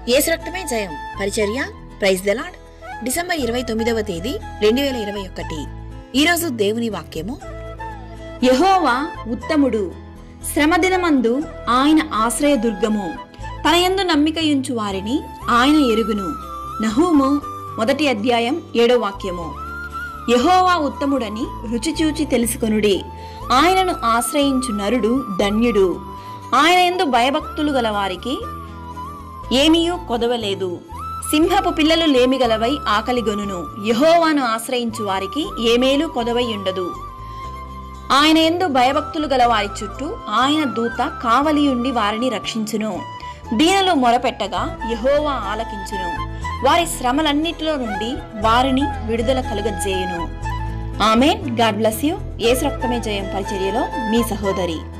ఏసు రక్తమే జయం పరిచర్య ప్రైజ్ దలాడ్ డిసెంబర్ ఇరవై తొమ్మిదవ తేదీ రెండు వేల ఇరవై ఒకటి ఈరోజు దేవుని వాక్యము యహోవా ఉత్తముడు శ్రమదినమందు ఆయన ఆశ్రయదుర్గము తన యందు నమ్మికయుంచు వారిని ఆయన ఎరుగును నహూము మొదటి అధ్యాయం ఏడో వాక్యము యహోవా ఉత్తముడని రుచిచూచి తెలుసుకొనుడి ఆయనను ఆశ్రయించు నరుడు ధన్యుడు ఆయన ఎందు భయభక్తులు గల వారికి ఏమీయూ కొదవలేదు సింహపు పిల్లలు లేమిగలవై ఆకలిగొనును యహోవాను ఆశ్రయించు వారికి ఏమేలు కొదవై ఉండదు ఆయన ఎందు భయభక్తులు గల వారి చుట్టూ ఆయన దూత కావలియుండి వారిని రక్షించును దీనిలో మొరపెట్టగా యహోవా ఆలకించును వారి శ్రమలన్నిటిలో నుండి వారిని విడుదల కలుగజేయును amen God bless you Yesu రక్తమే జయం పరిచర్యలో మీ సహోదరి